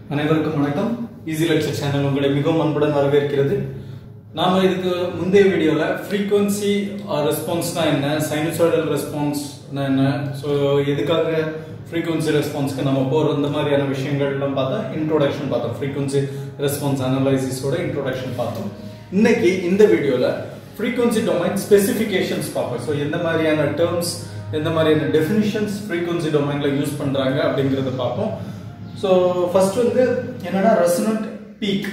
அனைவருக்கும் வணக்கம் easy lecture channel உங்களை மிகவும் அன்புடன் வரவேற்கிறது நாம இதுக்கு முந்தைய வீடியோல ஃப்ரீக்வன்சி ரெஸ்பான்ஸ்னா என்ன சைனசாய்டல் ரெஸ்பான்ஸ்னா என்ன ஸோ எதுக்காக ஃப்ரீக்வன்சி ரெஸ்பான்ஸ்க்கு நம்ம போகிற இந்த மாதிரியான விஷயங்கள்லாம் பார்த்தா இன்ட்ரோடக்ஷன் பார்த்தோம் ஃப்ரீக்வன்சி ரெஸ்பான்ஸ் அனலைசிஸோட இன்ட்ரோடக்ஷன் பார்த்தோம் இன்னைக்கு இந்த வீடியோல ஃப்ரீக்வன்சி டொமைன் ஸ்பெசிஃபிகேஷன்ஸ் பார்ப்போம் ஸோ எந்த மாதிரியான டேர்ம்ஸ் எந்த மாதிரியான டெஃபினிஷன்ஸ் ஃப்ரீக்வன்சி டொமைன்ல யூஸ் பண்றாங்க அப்படிங்கறத பார்ப்போம் ஸோ ஃபர்ஸ்ட் வந்து என்னன்னா resonant peak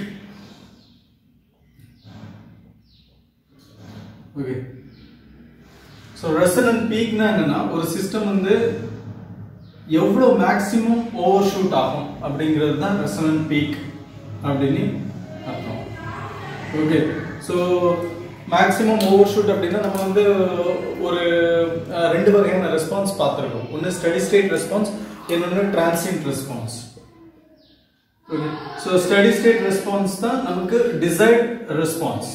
okay so resonant பீக்னா என்னன்னா ஒரு சிஸ்டம் வந்து எவ்வளோ மேக்ஸிமம் ஓவர் ஷூட் ஆகும் அப்படிங்கிறது தான் ரெசனன்ட் பீக் அப்படின்னு அர்த்தம் okay so maximum overshoot அப்படின்னா நம்ம வந்து ஒரு அஹ், ரெண்டு வகையான ரெஸ்பான்ஸ் பார்த்துருக்கோம் ஒன்று ஸ்டடி ஸ்டேட் ரெஸ்பான்ஸ் இன்னொன்று transient response okay so steady state response தான் நமக்கு டிசைர்ட் ரெஸ்பான்ஸ்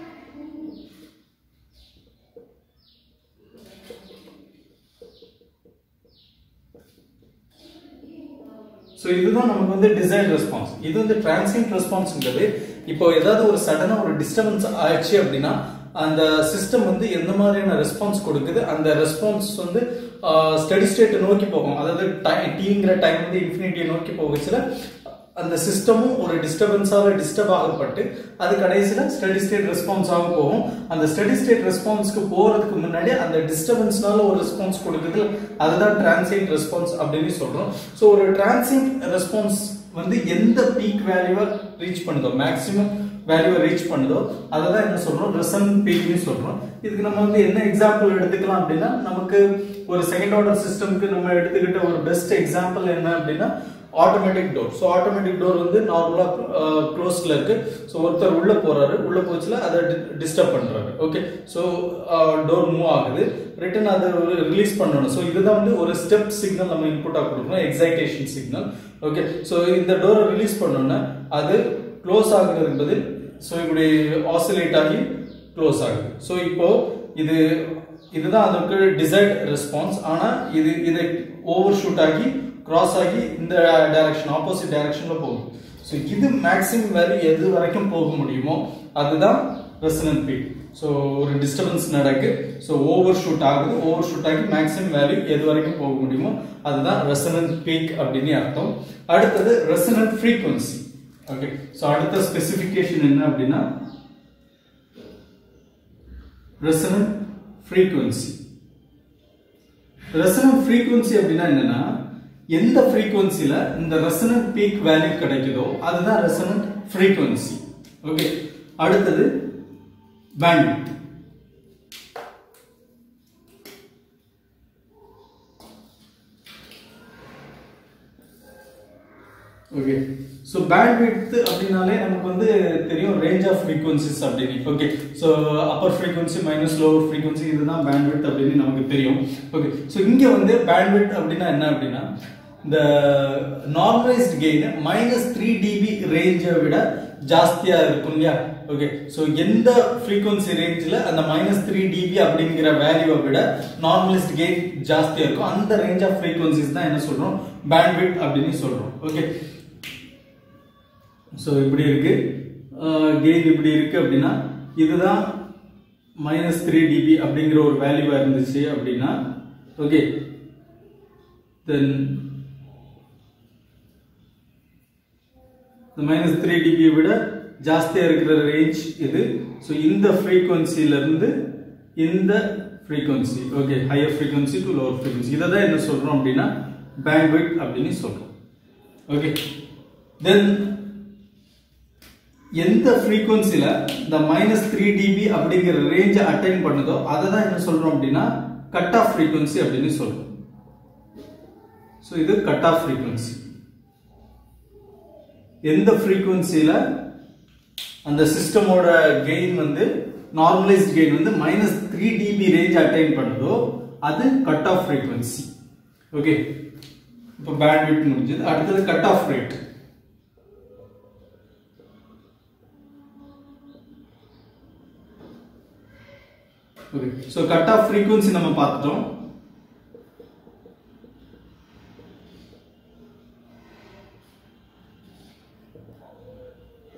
ஸோ இதுதான் நமக்கு வந்து டிசைன் ரெஸ்பான்ஸ் இது வந்து டிரான்சியன்ட் ரெஸ்பான்ஸ்ங்கிறது இப்போ ஏதாவது ஒரு சடனா ஒரு டிஸ்டர்பன்ஸ் ஆயிடுச்சு அப்படின்னா அந்த சிஸ்டம் வந்து எந்த மாதிரியான ரெஸ்பான்ஸ் கொடுக்குது அந்த ரெஸ்பான்ஸ் வந்து ஸ்டடி ஸ்டேட்டை நோக்கி போகும் அதாவது டீங்கிற டைம் வந்து இன்ஃபினிட்டியை நோக்கி போகச்சுல அந்த சிஸ்டமும் ஒரு டிஸ்டர்பன்ஸாக டிஸ்டர்ப் ஆகப்பட்டு அது கடைசியில் ஸ்டடி ஸ்டேட் ரெஸ்பான்ஸாக போகும் அந்த ஸ்டடி ஸ்டேட் ரெஸ்பான்ஸ்க்கு போகிறதுக்கு முன்னாடி அந்த டிஸ்டர்பன்ஸ்னால ஒரு ரெஸ்பான்ஸ் கொடுக்குது அதுதான் டிரான்சியன்ட் ரெஸ்பான்ஸ் அப்படின்னு சொல்கிறோம் ஸோ ஒரு டிரான்சியன்ட் ரெஸ்பான்ஸ் வந்து எந்த பீக் வேல்யூவை ரீச் பண்ணுதோ மேக்ஸிமம் வேல்யூவை ரீச் பண்ணுதோ அதை தான் என்ன சொல்றோம் ரெசன் பீக்னு சொல்றோம் இதுக்கு நம்ம வந்து என்ன எக்ஸாம்பிள் எடுத்துக்கலாம் அப்படின்னா நமக்கு ஒரு செகண்ட் ஆர்டர் சிஸ்டம்க்கு நம்ம எடுத்துக்கிட்ட ஒரு பெஸ்ட் எக்ஸாம்பிள் என்ன அப்படின்னா automatic door so automatic door வந்து நார்மலாக க்ளோஸ்ல இருக்கு ஸோ ஒருத்தர் உள்ள போறாரு உள்ள போச்சுல அதை டிஸ்டர்ப் பண்றாரு ஓகே ஸோ டோர் மூவ் ஆகுது ரிட்டன் அதை ரிலீஸ் பண்ணணும் ஸோ இதுதான் வந்து ஒரு ஸ்டெப் சிக்னல் நம்ம இன்புட்டாக கொடுக்கணும் எக்ஸைட்டேஷன் சிக்னல் ஓகே ஸோ இந்த டோரை ரிலீஸ் பண்ணோன்னா அது க்ளோஸ் ஆகுறதுக்கு பதில் ஸோ இப்படி ஆசிலேட் ஆகி க்ளோஸ் ஆகுது ஸோ இப்போ இது இதுதான் அதுக்கு டிசைர்ட் ரெஸ்பான்ஸ் ஆனால் இது இதை ஓவர் ஷூட் ஆகி கிராஸ் ஆகி இந்த டைரக்ஷன் ஆப்போசிட் டைரக்ஷன்ல போகும் ஸோ இது மேக்ஸிமம் வேல்யூ எது வரைக்கும் போக முடியுமோ அதுதான் ரெசனன்ட் பீக் ஸோ ஒரு டிஸ்டர்பன்ஸ் நடக்கு ஸோ ஓவர் ஷூட் ஆகுது ஓவர் ஷூட் ஆகி மேக்ஸிமம் வேல்யூ எது வரைக்கும் போக முடியுமோ அதுதான் ரெசனன்ட் பீக் அப்படின்னு அர்த்தம் அடுத்தது ரெசனன்ட் ஃப்ரீக்வன்சி ஓகே ஸோ அடுத்த ஸ்பெசிஃபிகேஷன் என்ன அப்படின்னா ரெசனன்ட் ஃப்ரீக்வன்சி ரெசனன்ட் ஃப்ரீக்வன்சி அப்படின்னா என்னன்னா எந்த ஃப்ரீக்வன்சில இந்த ரெசனன்ட் பீக் வேல்யூ கிடைக்குதோ அதுதான் ரெசனன்ட் ஃப்ரீக்வன்சி ஓகே அடுத்தது பேண்ட்வித் ஓகே ஸோ பேண்ட்விட்த் அப்படின்னாலே நமக்கு வந்து தெரியும் ரேஞ்ச் ஆஃப் ஃப்ரீக்வன்சிஸ் அப்படின்னு okay so upper frequency minus lower frequency இதுதான் பேண்ட்விட்த் அப்படின்னு நமக்கு தெரியும் ஓகே ஸோ இங்கே வந்து பேண்ட்விட்த் அப்படின்னா என்ன அப்படின்னா இந்த normalized gain minus three dB ரேஞ்சை விட ஜாஸ்தியா இருக்கும் இல்லையா ஓகே ஸோ எந்த ஃப்ரீக்வன்சி ரேஞ்சில் அந்த மைனஸ் த்ரீ டிபி அப்படிங்கிற வேல்யூவை விட நார்மலைஸ்ட் கெயின் ஜாஸ்தியா இருக்கும் அந்த ரேஞ்ச் ஆஃப் ஃப்ரீக்வன்சிஸ் தான் என்ன சொல்றோம் பேண்ட்விட் அப்படின்னு சொல்றோம் ஓகே ஸோ இப்படி இருக்கு கெயின் இப்படி இருக்கு அப்படின்னா இதுதான் மைனஸ் த்ரீ டிபி அப்படிங்கிற ஒரு வேல்யூவா இருந்துச்சு அப்படின்னா ஓகே தென் இந்த மைனஸ் த்ரீ டிபியை விட ஜாஸ்தியாக இருக்கிற ரேஞ்ச் இது ஸோ இந்த ஃப்ரீக்வன்சில இருந்து இந்த frequency okay higher frequency to lower frequency இதை தான் என்ன சொல்கிறோம் அப்படின்னா பேண்ட்விட் அப்படின்னு சொல்கிறோம் ஓகே தென் எந்த ஃப்ரீக்வன்சியில் இந்த மைனஸ் த்ரீ டிபி அப்படிங்கிற ரேஞ்சை அட்டைன் பண்ணுதோ அதை தான் என்ன சொல்கிறோம் அப்படின்னா கட் ஆஃப் ஃப்ரீக்வன்சி அப்படின்னு சொல்கிறோம் ஸோ இது கட் ஆஃப் ஃப்ரீக்வன்சி எந்த ஃப்ரீக்வன்சியில் அந்த சிஸ்டமோட கெயின் வந்து நார்மலைஸ்ட் கெயின் வந்து minus three dB range attain பண்ணுதோ அது கட் ஆஃப் ஃப்ரீக்வன்சி ஓகே இப்போ பேண்ட்விட் முடிஞ்சது அடுத்தது cut off rate okay so cut off frequency நம்ம பார்த்துட்டோம்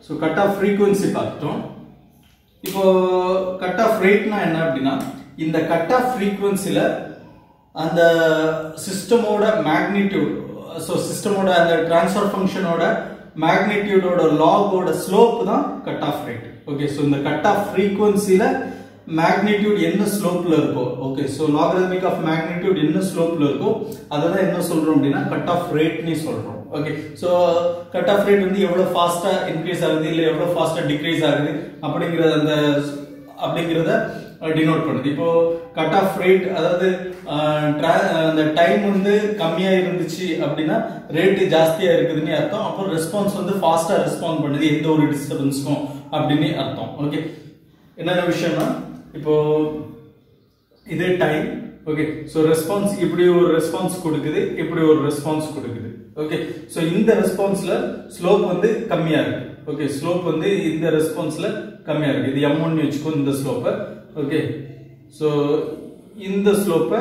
ஸோ கட் ஆஃப் ஃப்ரீக்குவன்சி பார்த்துட்டோம் இப்போ கட் ஆஃப் ரேட்னா என்ன அப்படின்னா இந்த கட் ஆஃப் ஃப்ரீக்குவன்சியில் அந்த சிஸ்டமோட மேக்னிடியூட் ஸோ சிஸ்டமோட அந்த ட்ரான்ஸ்ஃபர் ஃபங்க்ஷனோட மேக்னிடியூடோட லாகோட ஸ்லோப் தான் cut off rate okay so இந்த கட் ஆஃப் ஃப்ரீக்குவன்சியில் மேக்னிடியூட் என்ன ஸ்லோப்ல இருக்கோ okay so logarithmic of magnitude என்ன ஸ்லோப்ல இருக்கோ அதை தான் என்ன சொல்றோம் அப்படின்னா கட் ஆஃப் ரேட்னு சொல்றோம் okay so cut off rate வந்து எவ்வளவு ஃபாஸ்டா இன்க்ரீஸ் ஆகுது இல்லை எவ்வளவு ஃபாஸ்டா டிக்ரீஸ் ஆகுது அப்படிங்கிறத அந்த அப்படிங்கிறத டினோட் பண்ணுது இப்போ கட் ஆஃப் ரேட் அதாவது அஹ், tra- அந்த டைம் வந்து கம்மியா இருந்துச்சு அப்படின்னா ரேட் ஜாஸ்தியா இருக்குதுன்னு அர்த்தம் அப்புறம் ரெஸ்பான்ஸ் வந்து ஃபாஸ்டா ரெஸ்பாண்ட் பண்ணுது எந்த ஒரு டிஸ்டர்பன்ஸ்க்கும் அப்படின்னு அர்த்தம் ஓகே என்னென்ன விஷயம்னா இப்போ இது டைம் ஓகே ஸோ ரெஸ்பான்ஸ் இப்படி ஒரு ரெஸ்பான்ஸ் கொடுக்குது இப்படி ஒரு ரெஸ்பான்ஸ் கொடுக்குது ஓகே ஸோ இந்த ரெஸ்பான்ஸ்ல ஸ்லோப் வந்து கம்மியா இருக்கு ஓகே ஸ்லோப் வந்து இந்த ரெஸ்பான்ஸ்ல கம்மியா இருக்கு இது எம் ஒன் வச்சுக்கோ இந்த ஸ்லோப்பை ஓகே ஸோ இந்த ஸ்லோப்பை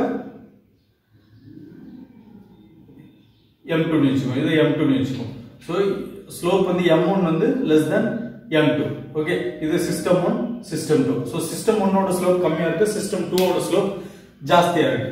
எம் டூன்னு வச்சுக்கோ இது எம் டூன்னு வச்சுக்கோ ஸோ ஸ்லோப் வந்து எம் ஒன் வந்து less then M two okay இது system one system two so system ஒன்னோட ஸ்லோப் கம்மியா இருக்கு சிஸ்டம் டூவோட ஸ்லோப் ஜாஸ்தியா இருக்கு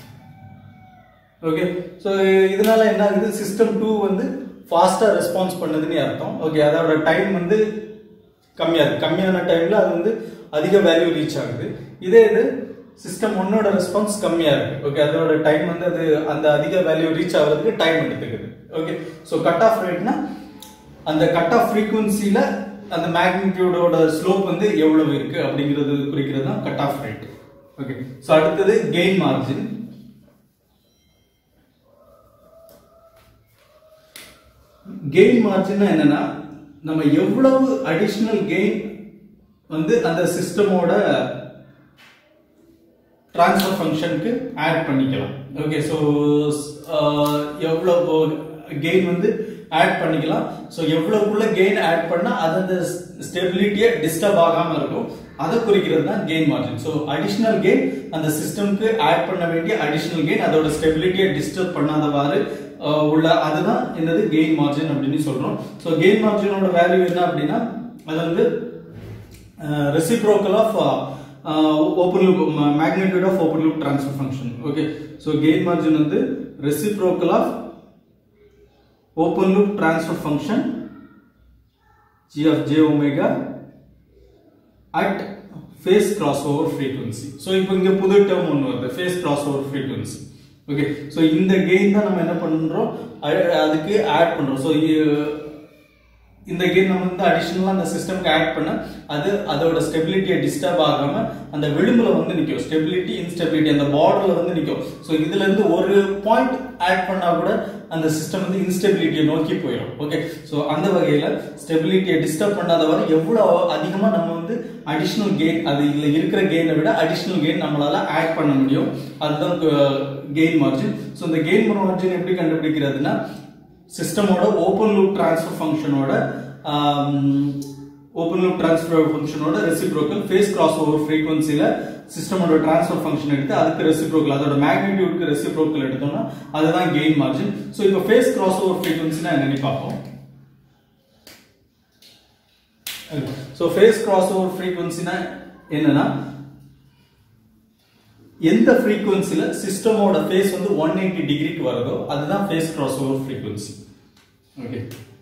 ஓகே ஸோ இதனால என்ன ஆகுது சிஸ்டம் டூ வந்து ஃபாஸ்டா ரெஸ்பான்ஸ் பண்ணுதுன்னு அர்த்தம் ஓகே அதோட டைம் வந்து கம்மியா இருக்கு கம்மியான டைம்ல அது வந்து அதிக வேல்யூ ரீச் ஆகுது இதே இது சிஸ்டம் ஒன்னோட ரெஸ்பான்ஸ் கம்மியா இருக்கு ஓகே அதோட டைம் வந்து அது அந்த அதிக வேல்யூ ரீச் ஆகிறதுக்கு டைம் எடுத்துக்குது ஓகே ஸோ கட் ஆஃப் ரேட்னா அந்த கட் ஆஃப் ஃப்ரீக்குவன்சில அந்த மேக்னிடியூடோட ஸ்லோப் வந்து எவ்வளவு இருக்கு அப்படிங்கிறது குறிக்கிறது தான் cut off rate okay so அடுத்தது கெயின் மார்ஜின் கெயின் மார்ஜின் என்னன்னா நம்ம எவ்வளவு அடிஷனல் கெயின் வந்து அந்த சிஸ்டமோட ட்ரான்ஸ்ஃபர் ஃபங்க்ஷனுக்கு ஆட் பண்ணிக்கலாம் ஓகே ஸோ எவ்வளோ கெயின் வந்து ஆட் பண்ணிக்கலாம் ஸோ எவ்வளோக்குள்ள கெயின் ஆட் பண்ணால் அது அந்த ஸ்டெபிலிட்டியை டிஸ்டர்ப் ஆகாமல் இருக்கும் அதை குறிக்கிறது தான் gain margin so additional gain அந்த சிஸ்டம்க்கு ஆட் பண்ண வேண்டிய அடிஷ்னல் கெயின் அதோட ஸ்டெபிலிட்டியை டிஸ்டர்ப் பண்ணாதவாறு அஹ், உள்ள அதுதான் என்னது கெயின் மார்ஜின் அப்படின்னு சொல்றோம் ஸோ கெயின் மார்ஜினோட வேல்யூ என்ன அப்படின்னா அது வந்து reciprocal of uh, uh, open loop uh, magnitude of open loop transfer function okay so gain margin வந்து reciprocal of open loop transfer function g of j omega at phase crossover frequency so இப்போ இங்க புது term ஒன்று வருது phase crossover frequency okay so இந்த gain தான் நம்ம என்ன பண்றோம் அ- அதுக்கு ஆட் பண்றோம் ஸோ இந்த கெயின் நம்ம வந்து அடிஷனலா அந்த சிஸ்டம்க்கு ஆட் பண்ண அது அதோட ஸ்டெபிலிட்டியை டிஸ்டர்ப் ஆகாம அந்த விளிம்புல வந்து நிக்கும் ஸ்டெபிலிட்டி இன்ஸ்டெபிலிட்டி அந்த பார்டர்ல வந்து நிக்கும் ஸோ இதுல இருந்து ஒரு பாயிண்ட் ஆட் பண்ணா கூட அந்த சிஸ்டம் வந்து இன்ஸ்டெபிலிட்டியை நோக்கி போயிடும் ஓகே ஸோ அந்த வகையில ஸ்டெபிலிட்டியை டிஸ்டர்ப் பண்ணாதவரை எவ்வளவு அதிகமா நம்ம வந்து அடிஷனல் கெயின் அது இதுல இருக்கிற கெயினை விட அடிஷனல் கெயின் நம்மளால ஆட் பண்ண முடியும் அதுதான் கெயின் மார்ஜின் ஸோ இந்த கெயின் மார்ஜின் எப்படி கண்டுபிடிக்கிறதுனா சிஸ்டமோட ஓப்பன் லூப் ட்ரான்ஸ்ஃபர் ஃபங்க்ஷனோட ஓப்பன் லூப் ட்ரான்ஸ்ஃபர் ஃபங்க்ஷனோட ரெசிப்ரோக்கல் ஃபேஸ் கிராஸ் ஓவர் ஃப்ரீக்வன்சியில் சிஸ்டமோட ட்ரான்ஸ்ஃபர் ஃபங்க்ஷன் எடுத்து அதுக்கு ரெசிப்ரோக்கல் அதோட மேக்னிடியூட்க்கு ரெசிப்ரோக்கல் எடுத்தோம்னா அதுதான் கெயின் மார்ஜின் ஸோ இப்போ ஃபேஸ் கிராஸ் ஓவர் ஃப்ரீக்வன்சினா என்னன்னு பார்ப்போம் ஸோ ஃபேஸ் கிராஸ் ஓவர் ஃப்ரீக்வன்சினா என்னன்னா எந்த ஃப்ரீக்வன்சில சிஸ்டமோட ஃபேஸ் வந்து ஒன் எயிட்டி டிகிரிக்கு வருதோ அதுதான் phase cross over frequency okay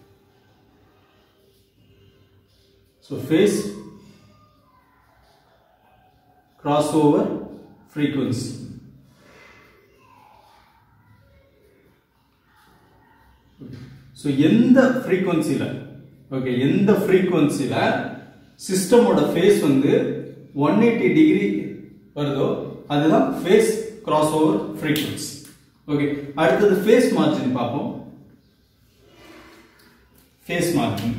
so phase cross over frequency so எந்த ஃப்ரீக்வன்சியில் ஓகே எந்த ஃப்ரீக்வன்சியில் சிஸ்டமோட ஃபேஸ் வந்து ஒன் எயிட்டி டிகிரி வருதோ அதுதான் phase cross over frequency okay அடுத்தது ஃபேஸ் மார்ஜின் பார்ப்போம் phase margin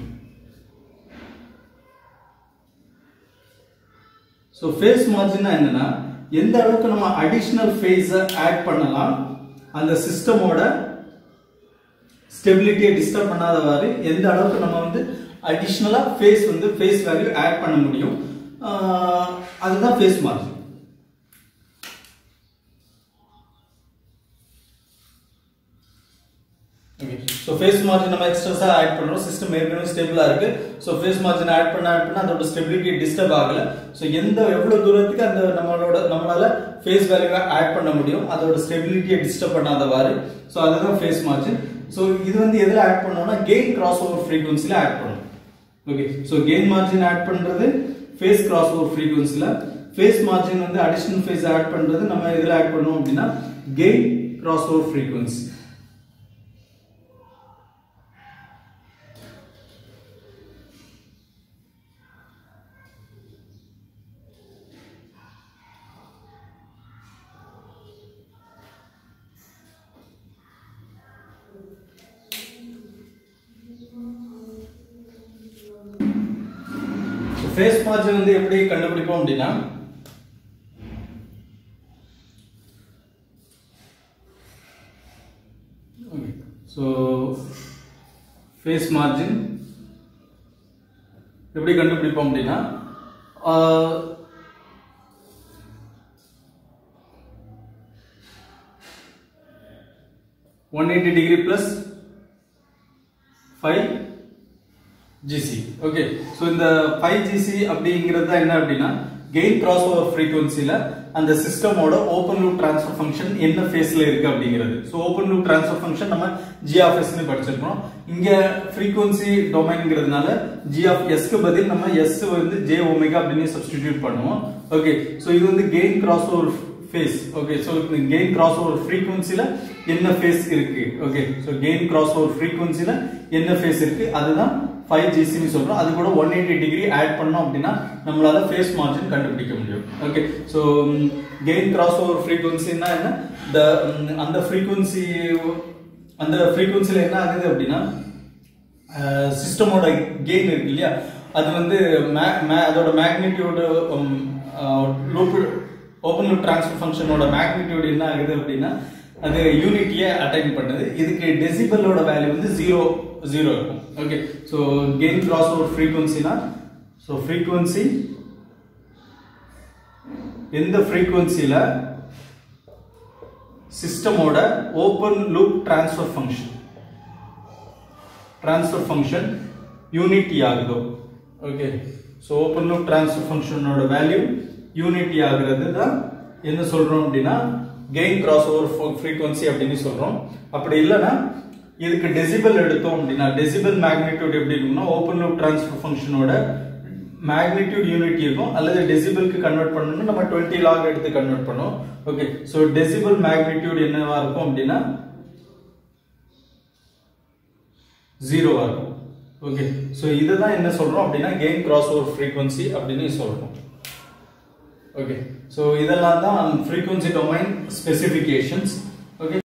so phase margin என்னன்னா எந்த அளவுக்கு நம்ம அடிஷ்னல் ஃபேஸை ஆட் பண்ணலாம் அந்த சிஸ்டமோட ஸ்டெபிலிட்டியை டிஸ்டர்ப் பண்ணாதவாறு எந்த அளவுக்கு நம்ம வந்து அடிஷ்னலா ஃபேஸ் வந்து ஃபேஸ் வேல்யூ ஆட் பண்ண முடியும் ஆஹ் அதுதான் phase margin okay so phase margin நம்ம எக்ஸ்ட்ரஸா ஆட் பண்றோம் சிஸ்டம் ஏற்கனவே ஸ்டேபிளா இருக்கு ஸோ ஃபேஸ் மார்ஜின் ஆட் பண்ண ஆட் பண்ண அதோட ஸ்டெபிலிட்டி டிஸ்டர்ப் ஆகல ஸோ எந்த எவ்வளவு தூரத்துக்கு அந்த நம்மளோட நம்மளால ஃபேஸ் வேல்யூவை ஆட் பண்ண முடியும் அதோட ஸ்டெபிலிட்டியை டிஸ்டர்ப் பண்ணாதவாறு ஸோ அதுதான் ஃபேஸ் மார்ஜின் ஸோ இது வந்து எதுல ஆட் பண்ணோம்னா கெயின் கிராஸ் ஓவர் ஃப்ரீக்வன்சில ஆட் பண்ணணும் okay so gain margin add பண்றது ஃபேஸ் கிராஸ் ஓவர் ஃப்ரீக்வன்சில ஃபேஸ் மார்ஜின் வந்து அடிஷனல் ஃபேஸ் ஆட் பண்றது நம்ம எதுல ஆட் பண்ணோம் அப்படின்னா gain cross over frequency phase margin வந்து எப்படி கண்டுபிடிப்போம் அப்படின்னா ஸோ ஃபேஸ் மார்ஜின் எப்படி கண்டுபிடிப்போம் அப்படின்னா one eighty degree plus five GC okay so இந்த ஃபைவ் ஜிசி அப்படிங்கிறது தான் என்ன அப்படின்னா கெயின் கிராஸ் ஓவர் ஃப்ரீக்வன்சியில் அந்த சிஸ்டமோட ஓப்பன் லூப் ட்ரான்ஸ்ஃபர் ஃபங்க்ஷன் என்ன ஃபேஸ்ல இருக்கு அப்படிங்கிறது so open loop transfer function நம்ம ஜி ஆஃப் எஸ்னு படிச்சிருக்கோம் இங்க ஃப்ரீக்வன்சி டொமைன்ங்கிறதுனால ஜி ஆஃப் எஸ்க்கு பதில் நம்ம எஸ் வந்து ஜே ஒமேகா அப்படின்னு சப்ஸ்டிடியூட் பண்ணுவோம் ஓகே ஸோ இது வந்து gain crossover phase okay so gain cross over ஃப்ரீக்வன்சியில் என்ன ஃபேஸ் இருக்கு okay so gain cross over ஃப்ரீக்வன்சியில் என்ன ஃபேஸ் இருக்கு அதுதான் ஃபைவ் ஜிசின்னு சொல்றோம் அது கூட ஒன் எயிட்டி டிகிரி ஆட் பண்ணோம் அப்படின்னா நம்மளால ஃபேஸ் மார்ஜின் கண்டுபிடிக்க முடியும் okay so gain crossover ஃப்ரீக்வன்சின்னா என்ன இந்த அந்த ஃப்ரீக்வன்சி அந்த ஃப்ரீக்வன்சியில் என்ன ஆகுது அப்படின்னா சிஸ்டமோட கெயின் இருக்கு இல்லையா அது வந்து அதோட magnitude loop open loop transfer ஃபங்க்ஷனோட மேக்னிடியூட் என்ன ஆகுது அப்படின்னா அது யூனிட்டியை அட்டைன் பண்ணுது இதுக்கு டெசிபலோட வேல்யூ வந்து ஜீரோ ஜீரோ இருக்கும் okay so gain cross over ஃப்ரீக்வன்சினா ஸோ ஃப்ரீக்வன்சி எந்த ஃப்ரீக்வன்சியில் சிஸ்டமோட open loop transfer function transfer function unity ஆகுதோ okay so open loop transfer ஃபங்க்ஷனோட வேல்யூ யூனிட்டி ஆகுறது தான் என்ன சொல்றோம் அப்படின்னா கெயின் கிராஸ் ஓவர் ஃப்ரீக்வன்சி அப்படின்னு சொல்றோம் அப்படி இல்லைன்னா இதுக்கு டெசிபல் எடுத்தோம் அப்படின்னா டெசிபல் மேக்னிடியூட் எப்படி இருக்கும்னா ஓப்பன் லூப் ட்ரான்ஸ்ஃபர் ஃபங்க்ஷனோட மேக்னிடியூட் யூனிட்டி இருக்கும் அல்லது டெசிபலுக்கு கன்வெர்ட் பண்ணணும்னா நம்ம டுவெண்ட்டி லாக் எடுத்து கன்வெர்ட் பண்ணுவோம் ஓகே ஸோ டெசிபல் மேக்னிடியூட் என்னவா இருக்கும் அப்படின்னா ஜீரோவா இருக்கும் ஓகே ஸோ இதுதான் என்ன சொல்றோம் அப்படின்னா கெயின் கிராஸ் ஓவர் ஃப்ரீக்வன்சி அப்படின்னு சொல்றோம் ஓகே ஸோ இதெல்லாம் தான் ஃப்ரீக்வன்சி டொமைன் ஸ்பெசிஃபிகேஷன்ஸ் ஓகே